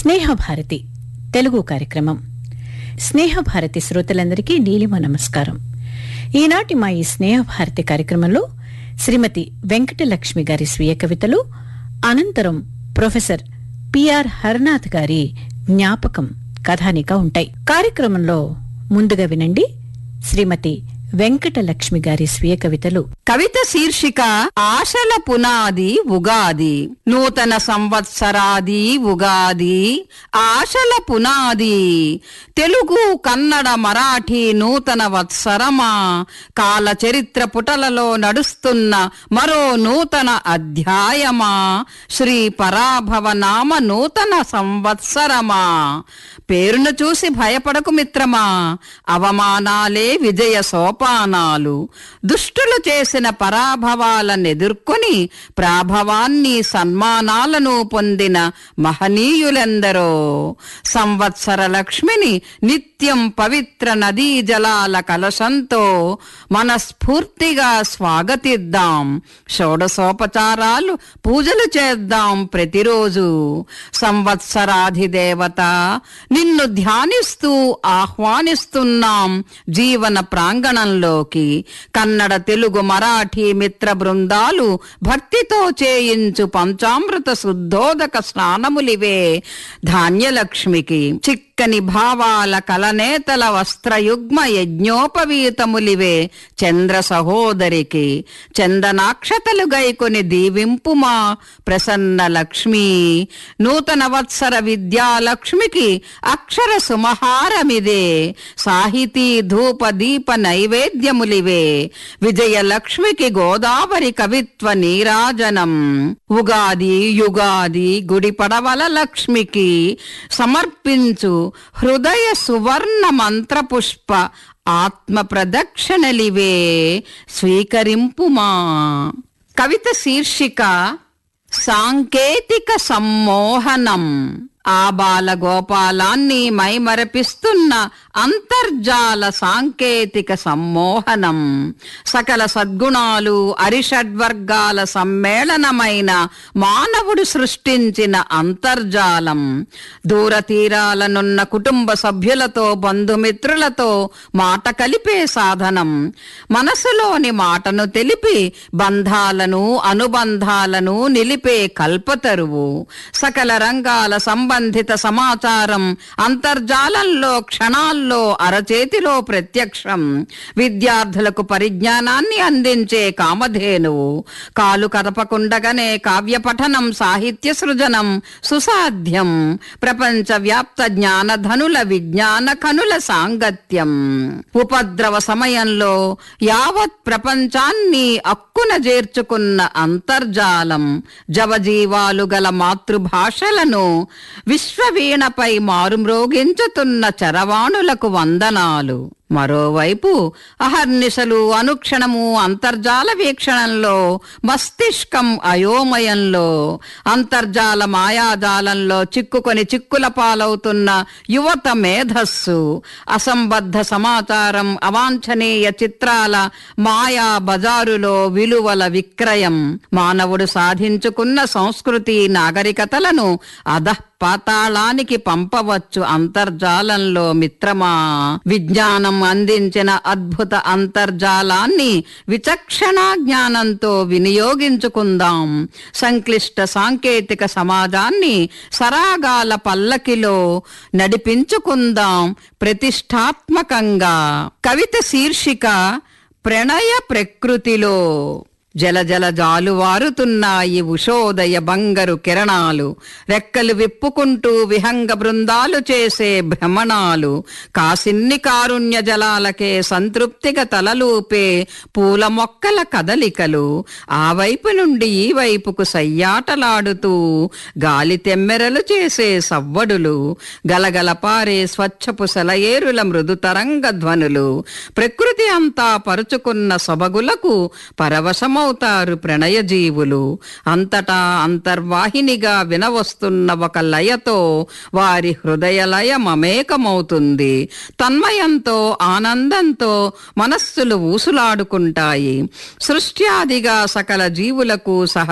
స్నేహభారతి తెలుగు కార్యక్రమం స్నేహభారతి శ్రోతలందరికీ నీలిమ నమస్కారం ఈనాటి మా ఈ స్నేహభారతి కార్యక్రమంలో శ్రీమతి వెంకటలక్ష్మి గారి స్వీయ కవితలు అనంతరం ప్రొఫెసర్ పిఆర్ హరనాథ్ గారి జ్ఞాపకం కథానిక ఉంటాయి కార్యక్రమంలో ముందుగా వినండి శ్రీమతి వెంకటలక్ష్మి గారి స్వీయ కవితలు కవిత శీర్షిక ఆశల పునాది ఉగాది నూతన సంవత్సరాది ఉగాది ఆశల పునాది తెలుగు కన్నడ మరాఠీ నూతన వత్సరమా కాల చరిత్ర పుటలలో నడుస్తున్న మరో నూతన అధ్యాయమా శ్రీ పరాభవ నామ నూతన సంవత్సరమా పేరును చూసి భయపడకు మిత్రమా అవమానాలే విజయ సోపానాలు దుష్టులు చేసిన పరాభవాలను ఎదుర్కొని ప్రాభవాన్ని సన్మానాలను పొందిన మహనీయులెందరో సంవత్సర లక్ష్మిని నిత్యం పవిత్ర నదీ జలాల కలశంతో మనస్ఫూర్తిగా స్వాగతిద్దాం షోడసోపచారాలు పూజలు చేద్దాం ప్రతిరోజు సంవత్సరాధిదేవత నిన్ను ధ్యానిస్తూ ఆహ్వానిస్తున్నాం జీవన ప్రాంగణంలోకి కన్నడ తెలుగు మరాఠీ మిత్ర బృందాలు భక్తితో చేయించు పంచామృత శుద్ధోదక స్నానములివే ధాన్యలక్ష్మికి చిక్కని భావాల కలనేతల వస్త్రయుగ్మ యజ్ఞోపవీతములివే చంద్ర సహోదరికి చందనాక్షతలు గైకొని దీవింపుమా ప్రసన్న లక్ష్మి నూతన వత్సర విద్యాలక్ష్మికి అక్షర సుమహారమిదే సాహితీ ధూప దీప నైవేద్యములివే విజయలక్ష్మికి గోదావరి కవిత్వ నీరాజనం ఉగాది యుగాది గుడి పడవల లక్ష్మికి సమర్పించు హృదయ సువర్ణ మంత్రపుష్ప ఆత్మ ప్రదక్షిణలివే స్వీకరింపుమా కవిత శీర్షిక సాంకేతిక సమ్మోహనం ఆబాల గోపాలాన్ని మైమరపిస్తున్న అంతర్జాల సాంకేతిక సమ్మోహనం సకల సద్గుణాలు అరిషడ్వర్గాల సమ్మేళనమైన మానవుడు సృష్టించిన అంతర్జాలం దూర తీరాలనున్న కుటుంబ సభ్యులతో బంధుమిత్రులతో మాట కలిపే సాధనం మనసులోని మాటను తెలిపి బంధాలను అనుబంధాలను నిలిపే కల్పతరువు సకల రంగాల సంబంధిత సమాచారం అంతర్జాలంలో క్షణాల్లో అరచేతిలో ప్రత్యక్షం విద్యార్థులకు పరిజ్ఞానాన్ని అందించే కామధేనువు కాలు కదపకుండగానే కావ్య పఠనం సాహిత్య సృజనం సుసాధ్యం ప్రపంచ వ్యాప్త జ్ఞానధనుల విజ్ఞాన కనుల సాంగత్యం ఉపద్రవ సమయంలో యావత్ ప్రపంచాన్ని అక్కున చేర్చుకున్న అంతర్జాలం జవజీవాలు గల మాతృభాషలను విశ్వవీణపై మారుమ్రోగించుతున్న చరవాణులకు వందనాలు మరోవైపు అహర్నిశలు అనుక్షణము అంతర్జాల వీక్షణంలో మస్తిష్కం అయోమయంలో అంతర్జాల మాయాజాలంలో చిక్కుకొని చిక్కుల పాలవుతున్న యువత మేధస్సు అసంబద్ధ సమాచారం అవాంఛనీయ చిత్రాల మాయా బజారులో విలువల విక్రయం మానవుడు సాధించుకున్న సంస్కృతి నాగరికతలను అధః పాతాళానికి పంపవచ్చు అంతర్జాలంలో మిత్రమా విజ్ఞానం అందించిన అద్భుత అంతర్జాలాన్ని విచక్షణ జ్ఞానంతో వినియోగించుకుందాం సంక్లిష్ట సాంకేతిక సమాజాన్ని సరాగాల పల్లకిలో నడిపించుకుందాం ప్రతిష్టాత్మకంగా కవిత శీర్షిక ప్రణయ ప్రకృతిలో జల జల జాలువారుతున్నాయి ఉషోదయ బంగరు కిరణాలు రెక్కలు విప్పుకుంటూ విహంగ బృందాలు చేసే భ్రమణాలు కాసిన్ని కారుణ్య జలాలకే సంతృప్తిగా తలలూపే పూల మొక్కల కదలికలు ఆ వైపు నుండి ఈ వైపుకు సయ్యాటలాడుతూ గాలి తెమ్మెరలు చేసే సవ్వడులు గలగల పారే స్వచ్ఛపు సెలయేరుల మృదు తరంగ ధ్వనులు ప్రకృతి అంతా పరుచుకున్న సొబగులకు పరవశమౌ అవుతారు ప్రణయ జీవులు అంతటా అంతర్వాహినిగా వినవస్తున్న ఒక లయతో వారి హృదయ లయ మమేకమవుతుంది తన్మయంతో ఆనందంతో మనస్సులు ఊసులాడుకుంటాయి సృష్ట్యాదిగా సకల జీవులకు సహ